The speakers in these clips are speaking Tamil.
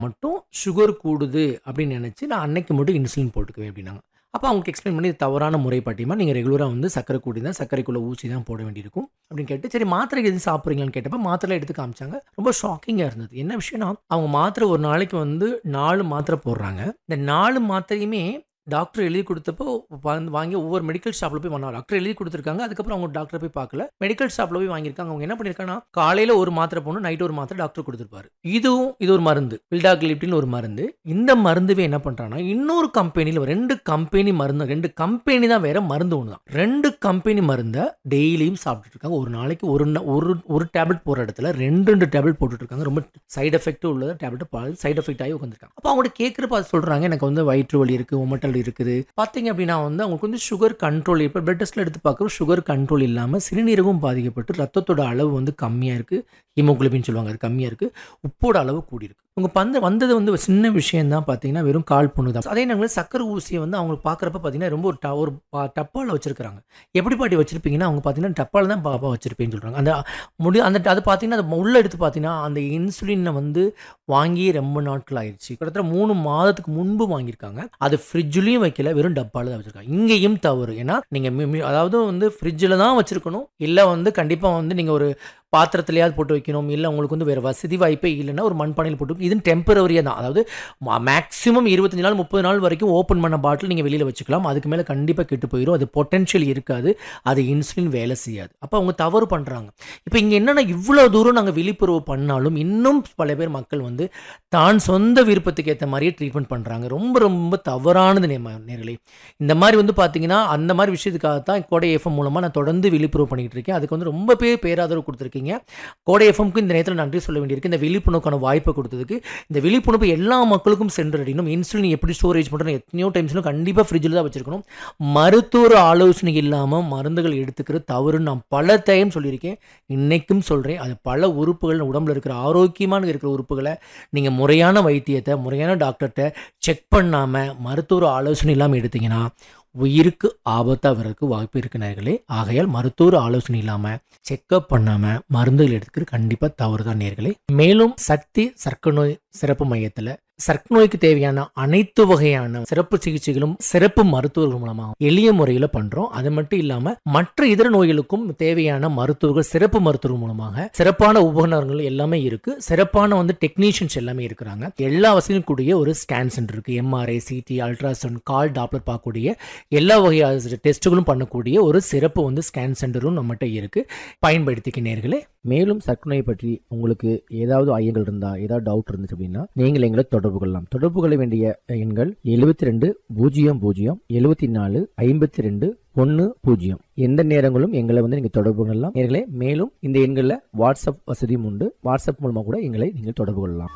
மட்டும் சுகர் கூடுது அப்படின்னு நினச்சி நான் அன்னைக்கு மட்டும் இன்சுலின் போட்டுக்குவேன் அப்படின்னாங்க அப்போ அவங்களுக்கு எக்ஸ்பிளைன் பண்ணி இது தவறான முறை பாட்டியமா நீங்கள் ரெகுலராக வந்து சர்க்கரை கூடி தான் சர்க்கரைக்குள்ள ஊசி தான் போட வேண்டியிருக்கும் அப்படின்னு கேட்டு சரி மாத்திரை எது சாப்பிட்றீங்களான்னு கேட்டப்ப மாத்திரை எடுத்து காமிச்சாங்க ரொம்ப ஷாக்கிங்காக இருந்தது என்ன விஷயம்னா அவங்க மாத்திரை ஒரு நாளைக்கு வந்து நாலு மாத்திரை போடுறாங்க இந்த நாலு மாத்திரையுமே டாக்டர் எழுதி கொடுத்தப்போ வந்து வாங்கி ஒவ்வொரு மெடிக்கல் ஷாப்பில் போய் வாங்க டாக்டர் எழுதி கொடுத்துருக்காங்க அதுக்கப்புறம் அவங்க டாக்டரை போய் பார்க்கல மெடிக்கல் ஷாப்பில் போய் வாங்கியிருக்காங்க அவங்க என்ன பண்ணியிருக்காங்கன்னா காலையில் ஒரு மாத்திரை போகணும் நைட்டு ஒரு மாத்திரை டாக்டர் கொடுத்துருப்பாரு இதுவும் இது ஒரு மருந்து வில்டாக்லிப்டின்னு ஒரு மருந்து இந்த மருந்துவே என்ன பண்ணுறாங்கன்னா இன்னொரு கம்பெனியில் ரெண்டு கம்பெனி மருந்து ரெண்டு கம்பெனி தான் வேற மருந்து ஒன்று தான் ரெண்டு கம்பெனி மருந்தை டெய்லியும் சாப்பிட்டுட்டு இருக்காங்க ஒரு நாளைக்கு ஒரு ந- ஒரு ஒரு டேப்லெட் போகிற இடத்துல ரெண்டு ரெண்டு டேப்லெட் போட்டுட்டு இருக்காங்க ரொம்ப சைடு எஃபெக்ட் உள்ளது டேப்லெட் சைடு எஃபெக்ட் ஆகி உட்காந்துருக்காங்க அப்போ அவங்கள்ட்ட கேட்குறப்ப அது சொல்கிறாங்க எனக்கு வந்து வயிற்று வலி இருக்குது உமட்டல் இருக்குது பார்த்தீங்க அப்படின்னா வந்து அவங்களுக்கு வந்து சுகர் கண்ட்ரோல் இப்போ பிளட் டெஸ்ட்டில் எடுத்து பார்க்குறோம் சுகர் கண்ட்ரோல் இல்லாமல் சிறுநீரகம் பாதிக்கப்பட்டு ரத்தத்தோட அளவு வந்து கம்மியாக இருக்குது ஹீமோகுளோபின் சொல்லுவாங்க அது கம்மியாக இருக்குது உப்போட அளவு கூடி இருக்கு உங்க பந்து வந்தது வந்து ஒரு சின்ன விஷயம் தான் பார்த்தீங்கன்னா வெறும் கால் புண்ணு தான் அதே நேரத்தில் சக்கரை ஊசியை வந்து அவங்களுக்கு பார்க்குறப்ப பார்த்தீங்கன்னா ரொம்ப ஒரு ட- ஒரு டப்பாவில் வச்சிருக்காங்க எப்படி பாட்டி வச்சிருப்பீங்கன்னா அவங்க பார்த்தீங்கன்னா டப்பாவில் தான் பாப்பா வச்சிருப்பேன்னு சொல்கிறாங்க அந்த முடி அந்த அது பார்த்தீங்கன்னா அது உள்ள எடுத்து பார்த்தீங்கன்னா அந்த இன்சுலினை வந்து வாங்கி ரொம்ப நாட்கள் ஆயிடுச்சு கிட்டத்தட்ட மூணு மாதத்துக்கு முன்பு வாங்கியிருக்காங்க அது ஃப்ரிட்ஜ்லேயும் வைக்கல வெறும் டப்பாவில் தான் வச்சிருக்காங்க இங்கேயும் தவறு ஏன்னா நீங்கள் அதாவது வந்து ஃப்ரிட்ஜில் தான் வச்சிருக்கணும் இல்லை வந்து கண்டிப்பாக வந்து நீங்கள் ஒரு பாத்திரத்துலையாவது போட்டு வைக்கணும் இல்லை உங்களுக்கு வந்து வேறு வசதி வாய்ப்பே இல்லைன்னா ஒரு மண்பானையில் போட்டு இது டெம்பரவரியாக தான் அதாவது மேக்ஸிமம் இருபத்தஞ்சு நாள் முப்பது நாள் வரைக்கும் ஓப்பன் பண்ண பாட்டில் நீங்கள் வெளியில் வச்சுக்கலாம் அதுக்கு மேலே கண்டிப்பாக கெட்டு போயிடும் அது பொட்டென்ஷியல் இருக்காது அது இன்சுலின் வேலை செய்யாது அப்போ அவங்க தவறு பண்ணுறாங்க இப்போ இங்கே என்னென்னா இவ்வளோ தூரம் நாங்கள் விழிப்புணர்வு பண்ணாலும் இன்னும் பல பேர் மக்கள் வந்து தான் சொந்த விருப்பத்துக்கு ஏற்ற மாதிரியே ட்ரீட்மெண்ட் பண்ணுறாங்க ரொம்ப ரொம்ப தவறானது நே- நேர்களே இந்த மாதிரி வந்து பார்த்தீங்கன்னா அந்த மாதிரி விஷயத்துக்காக தான் கோடை எஃப்எம் மூலமாக நான் தொடர்ந்து விழிப்புணர்வு பண்ணிக்கிட்டு இருக்கேன் அதுக்கு வந்து ரொம்ப பேர் பேராதரவு கொடுத்துருக்கீங்க கோடை எஃப்எம்க்கு இந்த நேரத்தில் நன்றி சொல்ல வேண்டியிருக்கு இந்த விழிப்புணர்வுக்கான வாய்ப்பை கொடுத்ததுக்கு இந்த விழிப்புணர்வு எல்லா மக்களுக்கும் சென்றடையணும் இன்சுலின் எப்படி ஸ்டோரேஜ் பண்ணுறோம் எத்தனையோ டைம்ஸ்லும் கண்டிப்பாக ஃப்ரிட்ஜில் தான் வச்சிருக்கணும் மருத்துவ ஆலோசனை இல்லாமல் மருந்துகள் எடுத்துக்கிறது தவறுன்னு நான் பல டைம் சொல்லியிருக்கேன் இன்னைக்கும் சொல்கிறேன் அது பல உறுப்புகள் உடம்புல இருக்கிற ஆரோக்கியமான இருக்கிற உறுப்புகளை நீங்கள் முறையான வைத்தியத்தை முறையான டாக்டர்கிட்ட செக் பண்ணாமல் மருத்துவ ஆலோசனை இல்லாமல் எடுத்தீங்கன்னா உயிருக்கு ஆபத்தாக வர்றதுக்கு வாய்ப்பு இருக்கு நேர்களே ஆகையால் மருத்துவ ஆலோசனை இல்லாமல் செக்கப் பண்ணாமல் மருந்துகள் எடுத்துக்கிறது கண்டிப்பாக தவறு தான் நேர்களே மேலும் சக்தி சர்க்கரை நோய் சிறப்பு மையத்தில் சர்க்கரை நோய்க்கு தேவையான அனைத்து வகையான சிறப்பு சிகிச்சைகளும் சிறப்பு மருத்துவர்கள் மூலமாக எளிய முறையில் பண்றோம் அது மட்டும் இல்லாம மற்ற இதர நோய்களுக்கும் தேவையான மருத்துவர்கள் சிறப்பு மருத்துவர்கள் மூலமாக சிறப்பான உபகரணங்கள் எல்லாமே இருக்கு சிறப்பான வந்து டெக்னீஷியன்ஸ் எல்லாமே இருக்கிறாங்க எல்லா வசதியும் கூடிய ஒரு ஸ்கேன் சென்டர் இருக்கு எம்ஆர்ஐ சிடி அல்ட்ராசவுண்ட் கால் டாப்லர் பார்க்கக்கூடிய எல்லா வகையான டெஸ்ட்டுகளும் பண்ணக்கூடிய ஒரு சிறப்பு வந்து ஸ்கேன் சென்டரும் நம்மகிட்ட இருக்கு பயன்படுத்திக்க நேர்களே மேலும் சர்க்கரை நோய் பற்றி உங்களுக்கு ஏதாவது ஐயங்கள் இருந்தா ஏதாவது டவுட் இருந்துச்சு அப்படின்னா நீங்கள் எங்களை தொடர்பு கொள்ளலாம் தொடர்பு கொள்ள வேண்டிய எண்கள் எழுபத்தி ரெண்டு பூஜ்ஜியம் பூஜ்ஜியம் எழுபத்தி நாலு ஐம்பத்தி ரெண்டு ஒன்று பூஜ்ஜியம் எந்த நேரங்களும் எங்களை வந்து நீங்கள் தொடர்பு கொள்ளலாம் நேர்களே மேலும் இந்த எண்களில் வாட்ஸ்அப் வசதியும் உண்டு வாட்ஸ்அப் மூலமாக கூட எங்களை நீங்கள் தொடர்பு கொள்ளலாம்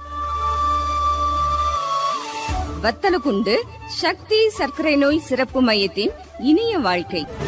வத்தலகுண்டு சக்தி சர்க்கரை நோய் சிறப்பு மையத்தின் இனிய வாழ்க்கை